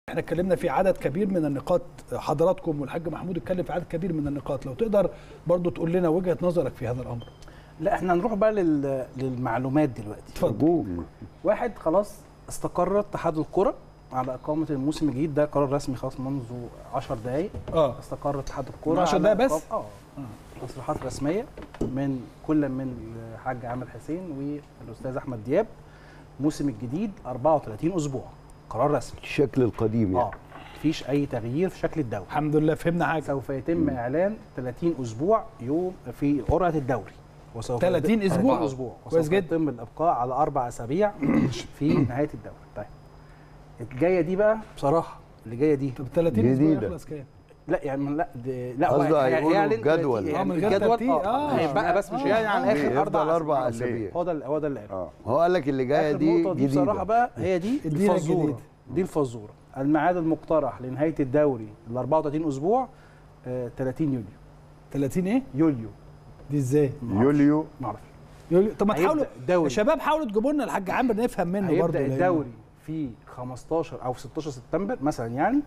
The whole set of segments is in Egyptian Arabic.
احنا اتكلمنا في عدد كبير من النقاط حضراتكم والحاج محمود اتكلم في عدد كبير من النقاط لو تقدر برضو تقول لنا وجهه نظرك في هذا الامر لا احنا نروح بقى لل... للمعلومات دلوقتي اتفضل واحد خلاص استقر اتحاد الكره على اقامه الموسم الجديد ده قرار رسمي خلاص منذ 10 دقائق اه استقر اتحاد الكره من 10 على دقايق بس؟ إقامة- اه تصريحات رسميه من كل من الحاج عامر حسين والاستاذ احمد دياب موسم الجديد 34 اسبوع قرار رسمي الشكل القديم يعني اه مفيش اي تغيير في شكل الدوري الحمد لله فهمنا حاجه سوف يتم اعلان 30 اسبوع يوم في قرعه الدوري وسوف 30 أسبوع؟ 30 اسبوع كويس وسوف جدا. يتم الابقاء على اربع اسابيع في نهايه الدوري طيب الجايه دي بقى بصراحه اللي جايه دي طب 30 اسبوع جديدة. يخلص كام لا يعني لا دي لا قصده هو هي- هيقولوا هيعلن جدول. 30 آه، من غير الجدول ترتيب. اه آه. هيبقى بس مش يعني عن اخر يفضل اربع اربع أسابيع. اسابيع هو ده هو ده اللي قاله اه هو قال لك اللي جايه آخر دي نقطة دي بصراحة جديده بقى هي دي ادينا الفزورة الجديد. دي الفزورة الميعاد المقترح لنهاية الدوري ال 34 أسبوع آه 30 يوليو 30 ايه يوليو دي ازاي يوليو ما اعرفش يقول- طب ما هيبدأ تحاولوا الدوري. يا شباب حاولوا تجيبوا لنا الحاج عامر نفهم منه برضه هيبدأ لأن- الدوري في 15 أو 16 سبتمبر مثلا يعني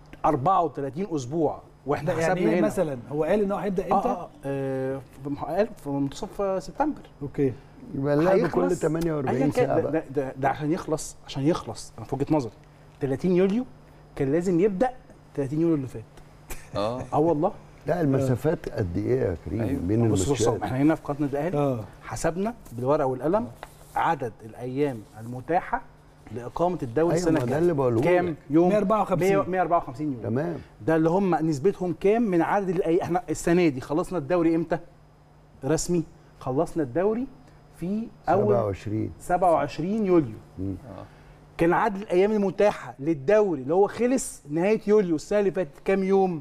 34 أسبوع واحنا ده يعني حسبنا ايه هنا مثلا هو قال ان هو هيبدا اه امتى اه آه، في قال في منتصف سبتمبر اوكي يبقى اللعب كل هيخلص- 48 أياً كان، ساعه ده, بقى ده, ده, ده عشان يخلص عشان يخلص انا في وجهه نظري 30 يوليو كان لازم يبدا 30 يوليو اللي فات اه اه والله لا المسافات قد ايه يا كريم أيوة. بين بص بص الماتشات احنا هنا في قناه الاهلي اه حسبنا بالورقه والقلم عدد الايام المتاحه لاقامه الدوري أيوة، السنه ما ده الجايه اللي بقوله كام لك. يوم 154. 100 154 يوم تمام ده اللي هم نسبتهم كام من عدد الايام احنا السنه دي خلصنا الدوري امتى رسمي خلصنا الدوري في اول 27 27 يوليو مم. كان عدد الايام المتاحه للدوري اللي هو خلص نهايه يوليو السنه اللي فاتت كام يوم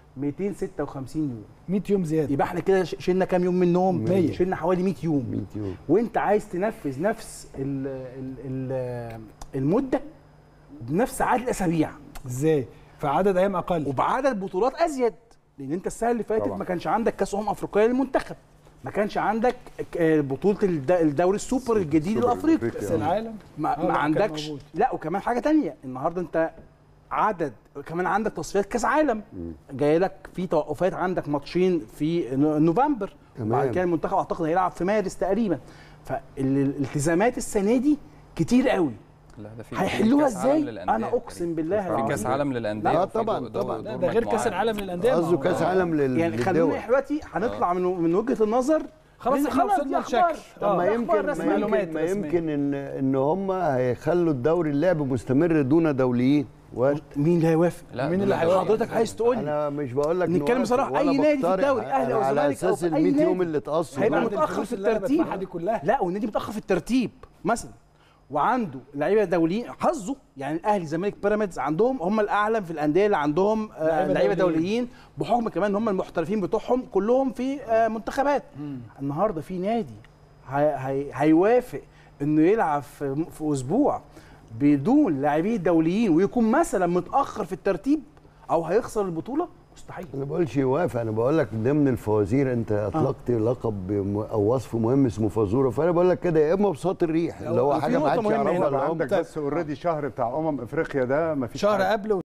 256 يوم 100 يوم زياده يبقى احنا كده ش- شلنا كام يوم منهم 100. شلنا حوالي 100 يوم 100 يوم وانت عايز تنفذ نفس ال ال ال المده بنفس عدد الاسابيع ازاي فعدد ايام اقل وبعدد بطولات ازيد لان انت السنه اللي فاتت طبعا. ما كانش عندك كاس امم افريقيه للمنتخب ما كانش عندك ك- بطوله الد- الدوري السوبر الجديد السوبر الافريقي الأفريقي. كاس العالم ما, آه، ما لا، كان عندكش موجود. لا وكمان حاجه تانية النهارده انت عدد كمان عندك تصفيات كاس عالم جاي لك في توقفات عندك ماتشين في نو- نوفمبر تمام. بعد كده المنتخب اعتقد هيلعب في مارس تقريبا فالالتزامات السنه دي كتير قوي لا ده في هيحلوها كأس عالم ازاي للأندية انا اقسم بالله في كاس العظيم. عالم للانديه لا، وفي طبعاً، دو- دو- طبعاً. دور ده غير كاس مجموعات. العالم للانديه ما قصده هو- كاس عالم لل- يعني خلونا للدول دلوقتي هنطلع من من وجهه النظر خلاص من- احنا وصلنا دي أخبار. لشكل. طب ما آه، يمكن أخبار ما رسمية. يمكن, معلومات ما رسمية. يمكن ان ان هم هيخلوا الدوري اللعب مستمر دون دوليين وارد. مين اللي هيوافق لا مين اللي دول- هيوافق؟ حضرتك عايز تقول لي انا مش بقول لك نتكلم نوافق بصراحة، ولا أي نادي في بقترح. الدوري، أهلي أو أنا على زمالك أو اساس ال أي 100 نادي. يوم اللي اتقصوا هيبقى دول. بعد متأخر الفلوس في اللي أنا الترتيب. بدفعها دي كلها لا والنادي متاخر في الترتيب مثلا وعنده لعيبه دوليين حظه يعني الاهلي الزمالك بيراميدز عندهم هم الاعلى في الانديه اللي عندهم آه، لعيبة لعيبه دوليين. دوليين بحكم كمان ان هم المحترفين بتوعهم كلهم في آه، منتخبات النهارده في نادي هي هي هيوافق انه يلعب في, في اسبوع بدون لاعبين دوليين ويكون مثلا متاخر في الترتيب او هيخسر البطوله مستحيل انا ما بقولش يوافق انا بقول لك ضمن الفوازير انت اطلقت لقب بم- او وصف مهم اسمه فازوره فانا بقول لك كده يا اما بساط الريح اللي هو وفي حاجه ما نقطة حدش مهمة يعرفها هنا الا طبعا هم عندك بس اوريدي شهر بتاع امم افريقيا ده ما فيش شهر قبل